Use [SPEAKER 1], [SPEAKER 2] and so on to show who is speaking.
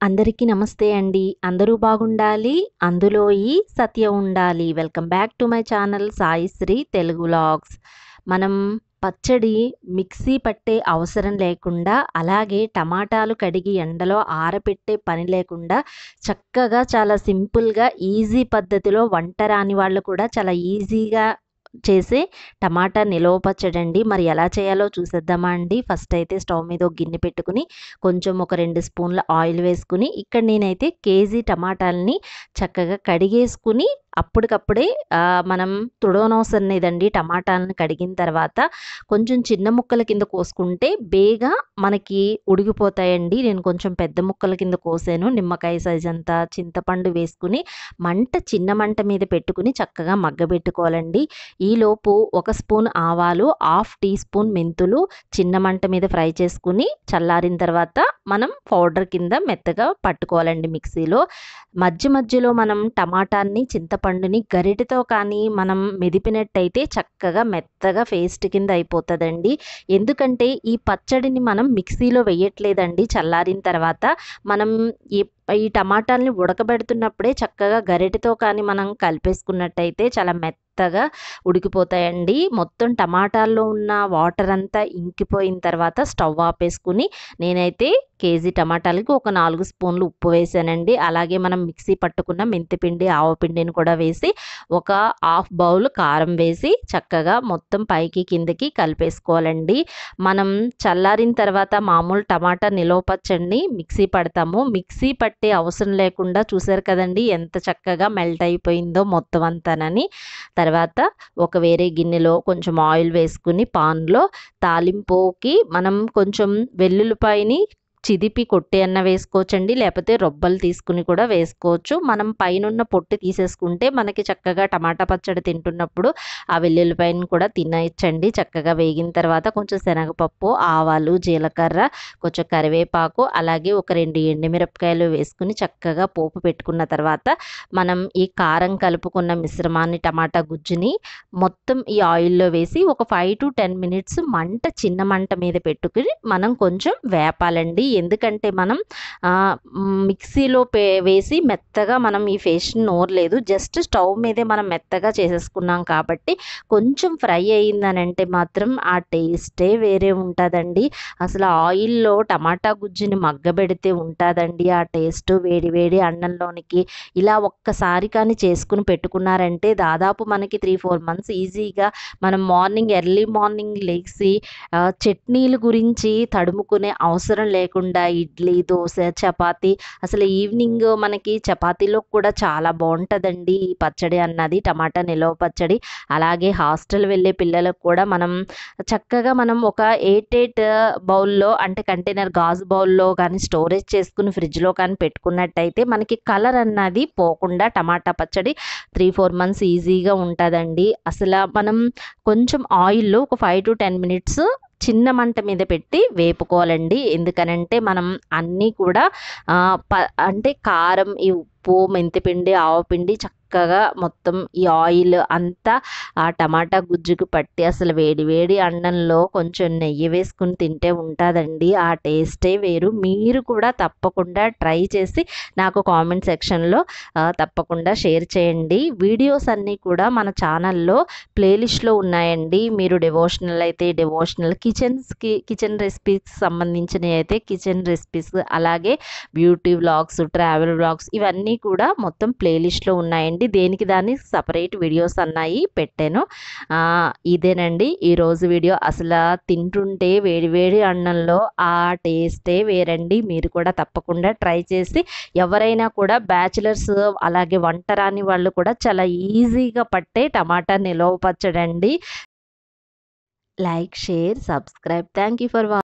[SPEAKER 1] అందరికీ నమస్తే అండి అందరూ బాగుండాలి అందులో ఈ సత్య ఉండాలి welcome back to my channel Saisri Telugu vlogs మనం పచ్చడి మిక్సీ పట్టే అవసరం లేకుండా అలాగే టమాటాలు కడిగి ఎండలో ఆరబెట్టే పని లేకుండా చక్కగా చాలా సింపుల్గా ఈజీ పద్ధతిలో వంట రాని వాళ్ళు కూడా చాలా ఈజీగా చేసే టమాటా నిలవ పచ్చడి అండి మరి ఎలా చేయాలో చూసేద్దామా అండి ఫస్ట్ అయితే స్టవ్ మీద ఒక గిన్నె పెట్టుకుని కొంచెం ఒక రెండు స్పూన్ల ఆయిల్ వేసుకుని ఇక్కడ నేనైతే కేజీ టమాటాలని చక్కగా కడిగేసుకుని అప్పటికప్పుడే ఆ, మనం తుడవనవసరం లేదండి టమాటాలను కడిగిన తర్వాత కొంచెం చిన్న ముక్కల కింద కోసుకుంటే బేగా మనకి ఉడికిపోతాయండి నేను కొంచెం పెద్ద ముక్కల కింద కోసాను నిమ్మకాయ సైజ్ అంతా చింతపండు వేసుకుని మంట చిన్న మంట మీద పెట్టుకుని చక్కగా మగ్గబెట్టుకోవాలండి ఈలోపు ఒక స్పూన్ ఆవాలు హాఫ్ టీ స్పూన్ మెంతులు చిన్న మంట మీద ఫ్రై చేసుకుని చల్లారిన తర్వాత మనం పౌడర్ కింద మెత్తగా పట్టుకోవాలండి మిక్సీలో మధ్య మధ్యలో మనం టమాటాన్ని చింతపండుని గరిటెతో కానీ మనం మెదిపినట్టయితే చక్కగా మెత్తగా పేస్ట్ కింద అయిపోతుందండి ఎందుకంటే ఈ పచ్చడిని మనం మిక్సీలో వేయట్లేదండి చల్లారిన తర్వాత మనం ఈ ఈ టమాటాలని ఉడకబెడుతున్నప్పుడే చక్కగా గరిటెతో కానీ మనం కలిపేసుకున్నట్టయితే చాలా మెత్తగా ఉడికిపోతాయండి మొత్తం టమాటాల్లో ఉన్న వాటర్ అంతా ఇంకిపోయిన తర్వాత స్టవ్ ఆపేసుకుని నేనైతే కేజీ టమాటాలకి ఒక నాలుగు స్పూన్లు ఉప్పు వేసానండి అలాగే మనం మిక్సీ పట్టుకున్న మెంతిపిండి ఆవపిండిని కూడా వేసి ఒక హాఫ్ బౌల్ కారం వేసి చక్కగా మొత్తం పైకి కిందకి కలిపేసుకోవాలండి మనం చల్లారిన తర్వాత మామూలు టమాటా నిలవ పచ్చడిని మిక్సీ పడతాము మిక్సీ పట్టే అవసరం లేకుండా చూసారు కదండి ఎంత చక్కగా మెల్ట్ అయిపోయిందో మొత్తం అంతానని తర్వాత ఒక వేరే గిన్నెలో కొంచెం ఆయిల్ వేసుకుని పాన్లో తాలింపుకి మనం కొంచెం వెల్లుల్లిపాయని చిదిపి కొట్టి అన్న వేసుకోవచ్చండి లేకపోతే రొబ్బలు తీసుకుని కూడా వేసుకోవచ్చు మనం పైనున్న పొట్టు తీసేసుకుంటే మనకి చక్కగా టమాటా పచ్చడి తింటున్నప్పుడు ఆ వెల్లుల్లిపాయను కూడా తినచ్చండి చక్కగా వేగిన తర్వాత కొంచెం శనగపప్పు ఆవాలు జీలకర్ర కొంచెం కరివేపాకు అలాగే ఒక రెండు ఎండుమిరపకాయలు వేసుకుని చక్కగా పోపు పెట్టుకున్న తర్వాత మనం ఈ కారం కలుపుకున్న మిశ్రమాన్ని టమాటా గుజ్జుని మొత్తం ఈ ఆయిల్లో వేసి ఒక ఫైవ్ టు టెన్ మినిట్స్ మంట చిన్న మంట మీద పెట్టుకుని మనం కొంచెం వేపాలండి ఎందుకంటే మనం ఆ, మిక్సీలో పే వేసి మెత్తగా మనం ఈ ఫేస్ని నోరలేదు జస్ట్ స్టవ్ మీదే మనం మెత్తగా చేసేసుకున్నాం కాబట్టి కొంచెం ఫ్రై అయ్యిందనంటే మాత్రం ఆ టేస్టే వేరే ఉంటుందండి అసలు ఆయిల్లో టమాటా గుజ్జుని మగ్గబెడితే ఉంటుందండి ఆ టేస్ట్ వేడి వేడి అన్నంలోనికి ఇలా ఒక్కసారి కానీ చేసుకుని పెట్టుకున్నారంటే దాదాపు మనకి త్రీ ఫోర్ మంత్స్ ఈజీగా మనం మార్నింగ్ ఎర్లీ మార్నింగ్ లేచి ఆ, చట్నీల గురించి తడుముకునే అవసరం లేకుండా ఇడ్లీ దోశ చపాతీ అసలు ఈవినింగ్ మనకి చపాతీలో కూడా చాలా బాగుంటుందండి ఈ పచ్చడి అన్నది టమాటా నిలవ పచ్చడి అలాగే హాస్టల్ వెళ్ళే పిల్లలకు కూడా మనం చక్కగా మనం ఒక ఎయిట్ ఎయిట్ బౌల్లో అంటే కంటైనర్ గాజు బౌల్లో కానీ స్టోరేజ్ చేసుకుని ఫ్రిడ్జ్లో కానీ పెట్టుకున్నట్టయితే మనకి కలర్ అన్నది పోకుండా టమాటా పచ్చడి త్రీ ఫోర్ మంత్స్ ఈజీగా ఉంటుందండి అసలు మనం కొంచెం ఆయిల్లో ఒక ఫైవ్ టు టెన్ మినిట్స్ చిన్న మంట మీద పెట్టి వేపుకోవాలండి ఎందుకనంటే మనం అన్నీ కూడా ఆ, ప అంటే కారం ఈ ఉప్పు మెంతిపిండి ఆవపిండి చక్కగా మొత్తం ఈ ఆయిల్ అంతా ఆ టమాటా గుజ్జుకు పట్టి అసలు వేడి వేడి అన్నంలో కొంచెం నెయ్యి వేసుకుని తింటే ఉంటుందండి ఆ టేస్టే వేరు మీరు కూడా తప్పకుండా ట్రై చేసి నాకు కామెంట్ సెక్షన్లో ఆ, తప్పకుండా షేర్ చేయండి వీడియోస్ అన్నీ కూడా మన ఛానల్లో ప్లేలిస్ట్లో ఉన్నాయండి మీరు డివోషనల్ అయితే డివోషనల్ కిచెన్స్కి కిచెన్ రెసిపీస్ సంబంధించినవి అయితే కిచెన్ రెసిపీస్ అలాగే బ్యూటీ వ్లాగ్స్ ట్రావెల్ వ్లాగ్స్ ఇవన్నీ కూడా మొత్తం ప్లేలిస్ట్లో ఉన్నాయండి దేనికి దాన్ని సపరేట్ వీడియోస్ అన్నాయి పెట్టాను ఆ, ఇదేనండి ఈరోజు వీడియో అసలు తింటుంటే వేడి వేడి అన్నంలో ఆ టేస్టే వేరండి మీరు కూడా తప్పకుండా ట్రై చేసి ఎవరైనా కూడా బ్యాచిలర్స్ అలాగే వంట రాని వాళ్ళు కూడా చాలా ఈజీగా పట్టే టమాటా నిలవ పచ్చడండి like share subscribe thank you for